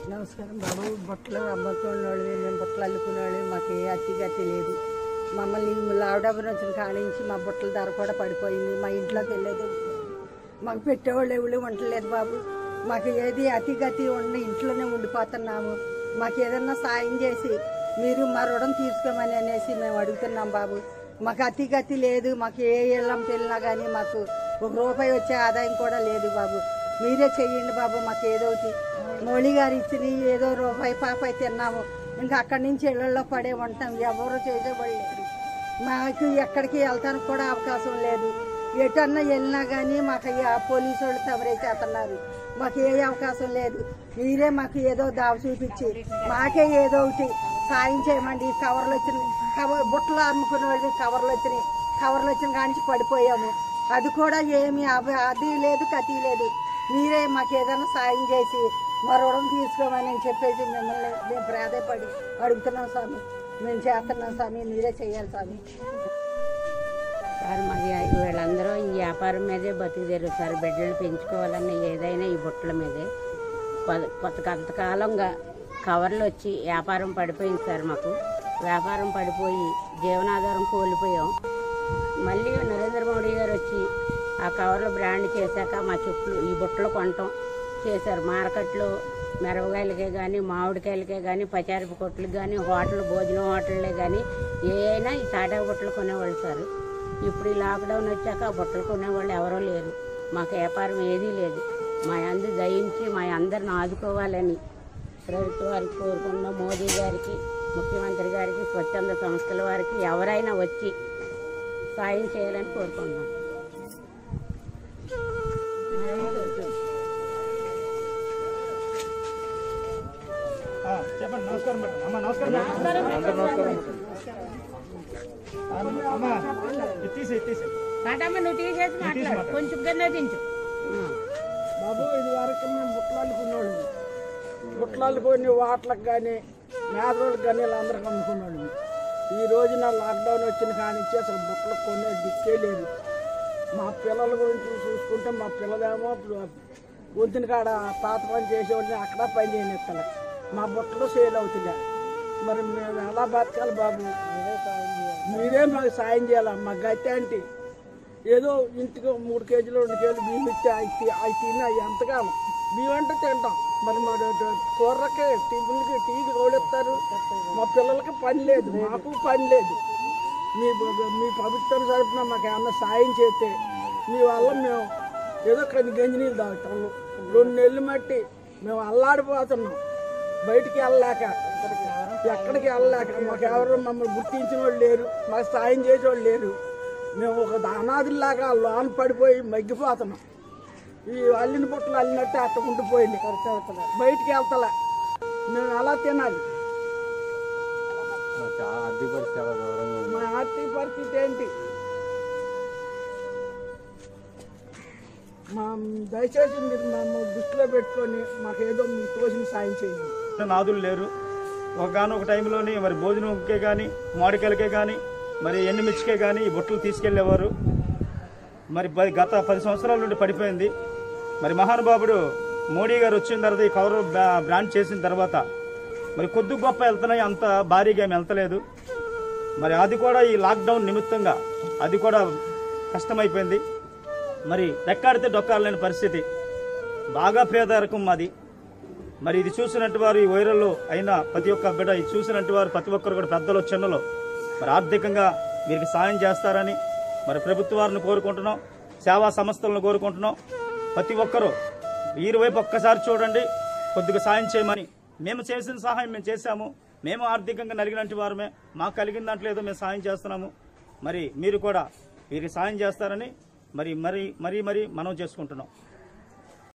నమస్కారం బాబు బుట్టలు అమ్ముతున్నోళ్ళు మేము బుట్టలు అల్లుకునేవాళ్ళు మాకు ఏ అతి గతి లేదు మమ్మల్ని లావడాబురం వచ్చిన కానించి మా బుట్టల ధర కూడా పడిపోయింది మా ఇంట్లోకి వెళ్ళేది మాకు పెట్టేవాళ్ళు ఎవరు ఉండలేదు బాబు మాకు ఏది అతి గతి ఉండి ఇంట్లోనే ఉండిపోతున్నాము మాకు ఏదన్నా సాయం చేసి మీరు మా రుణం తీసుకోమని అనేసి మేము అడుగుతున్నాం బాబు మాకు అతి గతి లేదు మాకు ఏ ఇళ్ళం వెళ్ళినా కానీ మాకు ఒక రూపాయి వచ్చే ఆదాయం కూడా లేదు బాబు మీరే చెయ్యండి బాబు మాకు ఏదో ఒకటి మౌళి గారు ఇచ్చిన ఏదో రూపాయి పాపాయి తిన్నాము ఇంకా అక్కడి నుంచి ఇళ్లలో పడే ఉంటాం ఎవరు చేసేవాళ్ళు మాకు ఎక్కడికి వెళ్తానికి కూడా అవకాశం లేదు ఎటన్నా వెళ్ళినా కానీ మాకు ఈ ఆ పోలీసు వాళ్ళు తమరే చేస్తున్నారు మాకు ఏ అవకాశం లేదు మీరే మాకు ఏదో దావ చూపించి మాకే ఏదో ఒకటి సాయం చేయమండి ఈ కవర్లు వచ్చిన కవర్ బుట్టలు అమ్ముకునే వాళ్ళు కవర్లు వచ్చినాయి కవర్లు వచ్చిన కానించి పడిపోయాము అది కూడా ఏమి అవ- అది లేదు కతి లేదు మీరే మాకు ఏదైనా సాయం చేసి మా రుణం తీసుకోమని చెప్పేసి మిమ్మల్ని మేము ప్రాధాయపడి అడుగుతున్నాం స్వామి మేము చేస్తున్నాం స్వామి మీరే చేయాలి స్వామి సార్ మాది వీళ్ళందరూ ఈ వ్యాపారం మీదే బతికిదేరు సార్ బిడ్డలు పెంచుకోవాలన్న ఏదైనా ఈ బుట్టల మీదే కొ- కొత్త కొంతకాలంగా కవర్లు వచ్చి వ్యాపారం పడిపోయింది సార్ మాకు వ్యాపారం పడిపోయి జీవనాధారం కోల్పోయాం మళ్ళీ నరేంద్ర మోడీ గారు వచ్చి ఆ కవర్లు బ్రాండ్ చేశాక మా చెప్పులు ఈ బుట్టలు కొనటం చేశారు మార్కెట్లో మిరపకాయలకే కానీ మామిడికాయలకే కానీ పచారపు కొట్లకు కానీ హోటల్ భోజనం హోటళ్ళే కానీ ఏ అయినా ఈ తాటా బుట్టలు కొనేవాళ్ళు సార్ ఇప్పుడు ఈ లాక్డౌన్ వచ్చాక ఆ బుట్టలు కొనేవాళ్ళు ఎవరూ లేరు మాకు వ్యాపారం ఏదీ లేదు మా అందు దయించి మా అందరిని ఆదుకోవాలని ప్రభుత్వ వారికి కోరుకున్న మోదీ గారికి ముఖ్యమంత్రి గారికి స్వచ్ఛంద సంస్థల వారికి ఎవరైనా వచ్చి సాయం చేయాలని కోరుకుంటున్నాం ఆ, చెప్పండి నమస్కారం మేడం అమ్మ నమస్కారం మేడం. అందరూ నమస్కారం అమ్మ, అమ్మ ఎత్తేసి ఎత్తేసి కాటమ్మ నువ్వు తీసేసి మాట్లాడు కొంచెం కన్నా దించు బాబు ఇది వరకు మేము బుట్టలు అల్లుకునేవాళ్ళు బుట్టలు అల్లుకొని వాటలకు కానీ మేదరోళ్ళకి కానీ వీళ్ళందరికీ అమ్ముకునేవాళ్ళు ఈ రోజున లాక్డౌన్ వచ్చిన కానించి అసలు బుట్టలు కొనే దిక్కే లేదు మా పిల్లల గురించి చూసుకుంటే మా పిల్లలేమో గొంతుని కాడ పాత పని చేసేవాడిని అక్కడ పని చేయనిస్తలే మా బుట్టలు సేల్ అవుతున్నాయి మరి మేము ఎలా బతకాలి బాబు మీరే మాకు సాయం చేయాలి మా గతి అంటే ఏదో ఇంటికి మూడు కేజీలు రెండు కేజీలు బియ్యం ఇస్తే అవి తి- అవి తిని అవి ఎంతకాలం బియ్యం అంటే తింటాం మరి మా కూరకి టిఫిన్కి టీకి రోడెత్తారు మా పిల్లలకి పని లేదు మాకు పని లేదు మీ మీ ప్రభుత్వం తరఫున మాకు ఏమన్నా సాయం చేస్తే మీ వల్ల మేము ఏదో కొన్ని గంజి నీళ్ళు తాగుతాం రెండు నెలలు మట్టి మేము అల్లాడిపోతున్నాం బయటికి వెళ్ళలేక ఎక్కడికి వెళ్ళలేక మాకు ఎవరు మమ్మల్ని గుర్తించిన వాళ్ళు లేరు మాకు సాయం చేసేవాళ్ళు లేరు మేము ఒక అనాథుల్లాగా లోన్ పడిపోయి మగ్గిపోతున్నాం ఈ అల్లిన బుట్టలు అల్లినట్టు అట్ట ఉండిపోయింది బయటికి వెళ్తలే మేము ఎలా తినాలి మా ఆర్థిక పరిస్థితి ఏంటి మా దయచేసి మీరు మమ్మల్ని దృష్టిలో పెట్టుకొని మాకు ఏదో మీ తోసిన సాయం చేయండి నాదులు లేరు ఒకగానొక టైంలోని మరి భోజనంకే కానీ మామిడికాయలకే కానీ మరి ఎండుమిర్చికే కానీ ఈ బుట్టలు తీసుకెళ్లేవారు మరి పది- గత పది సంవత్సరాల నుండి పడిపోయింది మరి మహానుభావుడు మోడీ గారు వచ్చిన తర్వాత ఈ కవర్ బ్రా- బ్రాండ్ చేసిన తర్వాత మరి కొద్ది గొప్ప వెళ్తున్నాయి అంత భారీగా ఏమి వెళ్తలేదు మరి అది కూడా ఈ లాక్డౌన్ నిమిత్తంగా అది కూడా కష్టమైపోయింది మరి రెక్కాడితే డొక్కాలేని పరిస్థితి బాగా పేదరికం మాది మరి ఇది చూసినట్టు వారు ఈ వైరల్లో అయిన ప్రతి ఒక్క బిడ్డ ఇది చూసినట్టు వారు ప్రతి ఒక్కరు కూడా పెద్దలు చిన్నలు మరి ఆర్థికంగా వీరికి సాయం చేస్తారని మరి ప్రభుత్వ వారిని కోరుకుంటున్నాం సేవా సంస్థలను కోరుకుంటున్నాం ప్రతి ఒక్కరూ వీరి వైపు ఒక్కసారి చూడండి కొద్దిగా సాయం చేయమని మేము చేసిన సహాయం మేము చేశాము మేము ఆర్థికంగా నలిగినట్టు వారమే మాకు కలిగిన దాంట్లో ఏదో మేము సాయం చేస్తున్నాము మరి మీరు కూడా వీరికి సాయం చేస్తారని మరి మరి మరీ మరీ మనం చేసుకుంటున్నాం